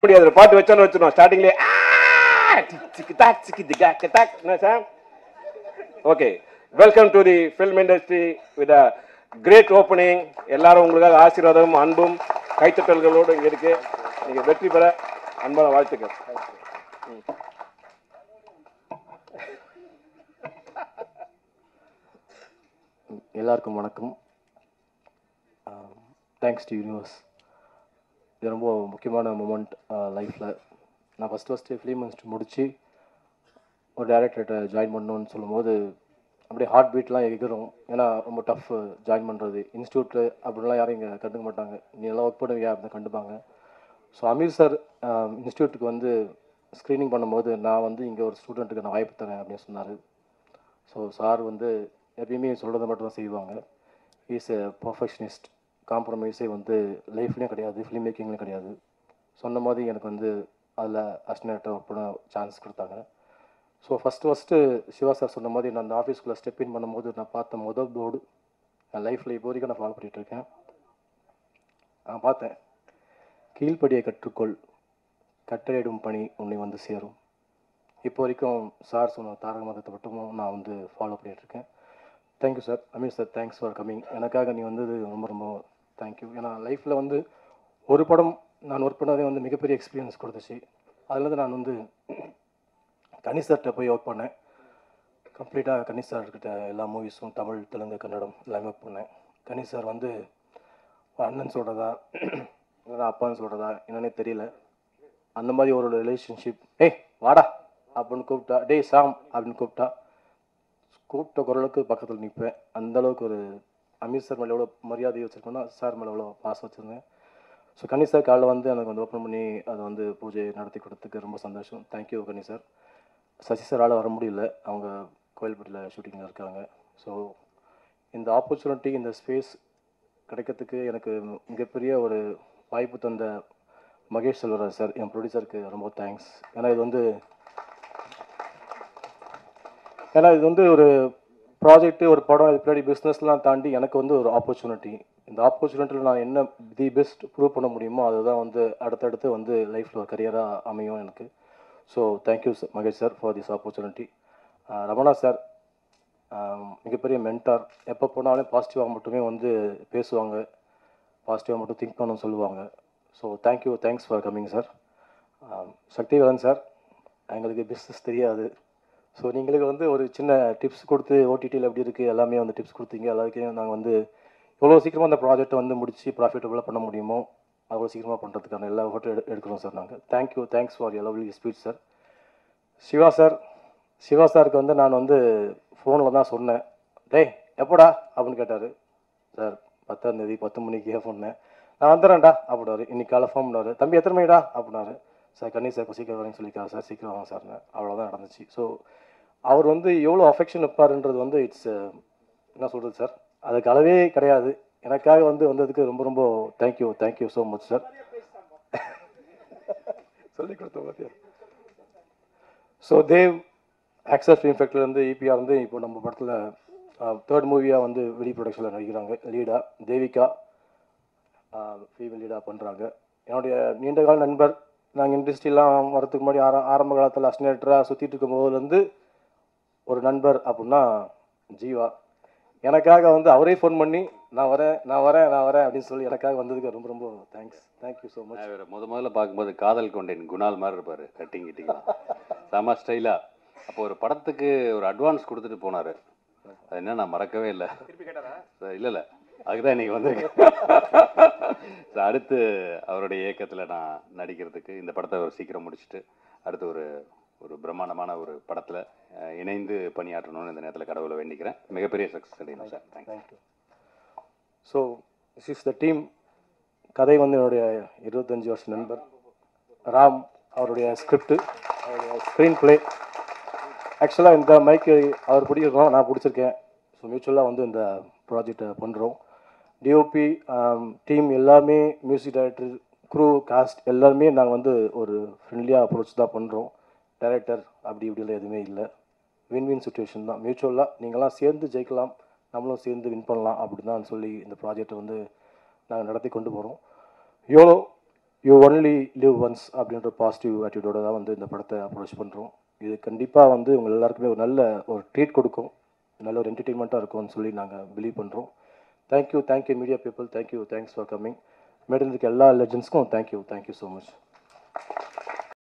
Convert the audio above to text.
இப்படி அதில் பாட்டு வச்சோன்னு வச்சிருவோம் ஸ்டார்டிங்லேயே என்ன sir okay welcome to the film industry with a great opening எல்லாரும் உங்களுக்காக ஆசீர்வாதமும் அன்பும் கைத்தட்டல்களோடு இங்கே இருக்கு நீங்க வெற்றி பெற அன்பான வாழ்த்துக்கள் எல்லாருக்கும் வணக்கம் தேங்க்ஸ் டு யூனிவர்ஸ் இது ரொம்ப முக்கியமான மூமெண்ட் லைஃப்பில் நான் ஃபஸ்ட் ஃபஸ்ட்டு ஃபிலிம் இன்ஸ்ட் முடித்து ஒரு டேரக்டர்கிட்ட ஜாயின் பண்ணணும்னு சொல்லும்போது அப்படியே ஹார்ட் பீட்லாம் எகிரும் ஏன்னா ரொம்ப டஃப் ஜாயின் பண்ணுறது இன்ஸ்டியூட்டு அப்படிலாம் யாரும் இங்கே கண்டுக்க மாட்டாங்க நீ எல்லாம் ஒர்க் பண்ணுவியா அப்படின்னு கண்டுப்பாங்க ஸோ அமீர் சார் இன்ஸ்டியூட்டுக்கு வந்து ஸ்க்ரீனிங் பண்ணும்போது நான் வந்து இங்கே ஒரு ஸ்டூடெண்ட்டுக்கு நான் வாய்ப்பு தரேன் அப்படின்னு சொன்னார் ஸோ சார் வந்து எப்பயுமே சொல்கிறத மட்டும் தான் செய்வாங்க இஸ் எ பர்ஃபெக்ஷனிஸ்ட் காம்ப்ரமைஸே வந்து லைஃப்லேயும் கிடையாது ஃபிலிம் மேக்கிங்லேயும் கிடையாது சொன்ன மாதிரி எனக்கு வந்து அதில் அஸ்டினேட்டர் ஒர்க் பண்ண சான்ஸ் கொடுத்தாங்க so first first Siva sir சொன்ன மாதிரி நான் அந்த ஆஃபீஸ்க்குள்ளே ஸ்டெப் இன் பண்ணும்போது நான் பார்த்த முதல் போர்டு என் லைஃப்பில் இப்போ வரைக்கும் நான் ஃபாலோ பண்ணிகிட்டு இருக்கேன் நான் பார்த்தேன் கீழ்ப்படியை கற்றுக்கொள் கட்டளையிடும் பணி உன்னை வந்து சேரும் இப்போ வரைக்கும் சார் சொன்ன தாரக மதத்தை மட்டும் நான் வந்து ஃபாலோ பண்ணிகிட்ருக்கேன் thank you sir Ameer sir thanks for coming எனக்காக நீ வந்தது ரொம்ப ரொம்ப தேங்க்யூ ஏன்னா லைஃப்பில் வந்து ஒரு படம் நான் ஒர்க் பண்ணதே வந்து மிகப்பெரிய எக்ஸ்பீரியன்ஸ் கொடுத்துச்சு அதுலேருந்து நான் வந்து கனிஷ் சார்கிட்ட போய் ஒர்க் பண்ணேன் கம்ப்ளீட்டாக கனிஷ் சார்கிட்ட எல்லா மூவிஸும் தமிழ் தெலுங்கு கன்னடம் எல்லாமே ஒர்க் பண்ணேன் கனிஷ் சார் வந்து அண்ணன் சொல்கிறதா இல்லைன்னா அப்பான்னு சொல்கிறதா என்னன்னே தெரியல அந்த மாதிரி ஒரு ரிலேஷன்ஷிப் ஏய் வாடா அப்படின்னு கூப்பிட்டா டேய் சாம் அப்படின்னு கூப்பிட்டா கூப்பிட்ட குரலுக்கு பக்கத்தில் நிற்பேன் அந்த அளவுக்கு ஒரு அமீர் சார் மேலே எவ்வளோ மரியாதை வச்சுருக்கோன்னா சார் மேலே எவ்வளோ பாசம் வச்சுருந்தேன் ஸோ கனி சார் காலைல வந்து எனக்கு வந்து ஓப்பன் பண்ணி அதை வந்து பூஜை நடத்தி கொடுத்ததுக்கு ரொம்ப சந்தோஷம் தேங்க்யூ கனி சார் சசி சாரால் வர முடியல அவங்க கோயில்பட்டியில் ஷூட்டிங்கில் இருக்காங்க ஸோ இந்த ஆப்பர்ச்சுனிட்டி இந்த ஸ்பேஸ் கிடைக்கிறதுக்கு எனக்கு மிகப்பெரிய ஒரு வாய்ப்பு தந்த மகேஷ் செல்வராஜ் சார் என் ப்ரொடியூசருக்கு ரொம்ப தேங்க்ஸ் ஏன்னா இது வந்து ஏன்னா இது வந்து ஒரு ப்ராஜெக்ட் ஒரு படம் இது பின்னாடி பிஸ்னஸ்லாம் தாண்டி எனக்கு வந்து ஒரு ஆப்பர்ச்சுனிட்டி இந்த ஆப்பர்ச்சுனிட்டியில் நான் என்ன தி பெஸ்ட் ப்ரூவ் பண்ண முடியுமோ அதுதான் வந்து அடுத்தடுத்து வந்து லைஃப்பில் ஒரு கரியராக அமையும் எனக்கு so thank you Mahesh sir for this opportunity Ramana sir மிகப்பெரிய மென்டார் எப்போ போனாலும் பாசிட்டிவாக மட்டுமே வந்து பேசுவாங்க பாசிட்டிவாக மட்டும் திங்க் பண்ணணும்னு சொல்லுவாங்க so thank you thanks for coming sir Sakthivelan sir எங்களுக்கு பிஸ்னஸ் தெரியாது ஸோ நீங்களுக்கு வந்து ஒரு சின்ன டிப்ஸ் கொடுத்து ஓடிடியில் எப்படி இருக்குது எல்லாமே வந்து டிப்ஸ் கொடுத்தீங்க எல்லாருக்கையும் நாங்கள் வந்து எவ்வளோ சீக்கிரமாக அந்த ப்ராஜெக்ட்டை வந்து முடித்து ப்ராஃபிட்டபுளாக பண்ண முடியுமோ அவ்வளோ சீக்கிரமாக பண்ணுறதுக்கான எல்லா ஃபோட்டோ எடு எடுக்கிறோம் சார் நாங்கள் thank you thanks for your lovely speech sir Siva sir Siva சாருக்கு வந்து நான் வந்து ஃபோனில் தான் சொன்னேன் டேய் எப்போடா அப்படின்னு கேட்டார் சார் பத்தாம் தேதி பத்து மணிக்கு சொன்னேன் நான் வந்துடுறேன்டா அப்படின்னாரு இன்னைக்கு காலை ஃபோன் பண்ணாரு தம்பி எத்தனை மணிடா அப்படின்னாரு சார் கண்ணி சார் இப்போ சீக்கிரம் வரேன்னு சொல்லியிருக்காரு சார் சீக்கிரம் வாங்க சார்னு அவ்வளோதான் நடந்துச்சு ஸோ அவர் வந்து எவ்வளோ அஃபெக்ஷன் வைப்பாருன்றது வந்து இட்ஸ் என்ன சொல்கிறது சார் அதுக்கு அளவே கிடையாது எனக்காக வந்து வந்ததுக்கு ரொம்ப ரொம்ப thank you thank you so much sir சொல்லி கொடுத்த பார்த்தியா ஸோ தேவ் ஆக்சஸ் ஃபிலிம் ஃபேக்ட்ரிலேருந்து இபிஆர் வந்து இப்போ நம்ம படத்தில் தேர்ட் மூவியாக வந்து விடி ப்ரொடக்ஷனில் நடிக்கிறாங்க லீடாக தேவிகா ஃபீமேல் லீடாக பண்ணுறாங்க என்னுடைய நீண்டகால நண்பர் நாங்கள் இண்டஸ்ட்ரிலாம் வரதுக்கு முன்னாடி ஆர ஆரம்ப காலத்தில் அஸ்னேட்டராக சுற்றிட்டு இருக்கும் போதுலேருந்து ஒரு நண்பர் அப்படின்னா ஜீவா எனக்காக வந்து அவரே ஃபோன் பண்ணி நான் வரேன் நான் வரேன் நான் வரேன் அப்படின்னு சொல்லி எனக்காக வந்ததுக்கு ரொம்ப ரொம்ப தேங்க்ஸ் தேங்க்யூ ஸோ மச் இவர் முத முதல்ல பார்க்கும்போது காதல் கொண்டேன் குணால் மாதிரி இருப்பார் கட்டிங் கிட்டிங்லாம் செம ஸ்டைலாக அப்போ ஒரு படத்துக்கு ஒரு அட்வான்ஸ் கொடுத்துட்டு போனார் அது என்ன நான் மறக்கவே இல்லை இல்லை இல்லை அதுதான் இன்னைக்கு வந்திருக்கேன் So, அடுத்து அவருடைய இயக்கத்தில் நான் நடிக்கிறதுக்கு இந்த படத்தை ஒரு சீக்கிரம் முடிச்சுட்டு அடுத்து ஒரு ஒரு பிரம்மாண்டமான ஒரு படத்தில் இணைந்து பணியாற்றணும்னு இந்த நேரத்தில் கடவுளை வேண்டிக்கிறேன் மிகப்பெரிய சக்ஸஸ் அடையணும் sir thank you thank you so this is the team கதை வந்து என்னுடைய இருபத்தஞ்சி வருஷ நண்பர் ராம் அவருடைய ஸ்கிரிப்ட் அவருடைய ஸ்க்ரீன் ப்ளே ஆக்சுவலாக இந்த மைக்கு அவர் பிடிக்கிறோம் நான் பிடிச்சிருக்கேன் ஸோ மியூச்சுவலாக வந்து இந்த ப்ராஜெக்டை பண்ணுறோம் டிஓபி டீம் எல்லாமே மியூசிக் டைரக்டர் க்ரூ காஸ்ட் எல்லாருமே நாங்கள் வந்து ஒரு ஃப்ரெண்ட்லியாக அப்ரோச் தான் பண்ணுறோம் டைரக்டர் அப்படி இப்படிலாம் எதுவுமே இல்லை வின் வின் சுச்சுவேஷன் தான் மியூச்சுவலாக நீங்களாம் சேர்ந்து ஜெயிக்கலாம் நம்மளும் சேர்ந்து வின் பண்ணலாம் அப்படி தான் சொல்லி இந்த ப்ராஜெக்டை வந்து நாங்கள் நடத்தி கொண்டு போகிறோம் YOLO you only live once அப்படின்ற பாசிட்டிவ் ஆட்டிடியூடோட தான் வந்து இந்த படத்தை அப்ரோச் பண்ணுறோம் இது கண்டிப்பாக வந்து உங்கள் எல்லாருக்குமே ஒரு நல்ல ஒரு ட்ரீட் கொடுக்கும் நல்ல ஒரு என்டர்டெயின்மெண்ட்டாக இருக்கும்னு சொல்லி நாங்கள் பிலீவ் பண்ணுறோம் thank you thank you media people thank you thanks for coming madam இருக்க எல்லா லெஜன்ஸ்க்கும் தேங்க்யூ தேங்க்யூ ஸோ மச்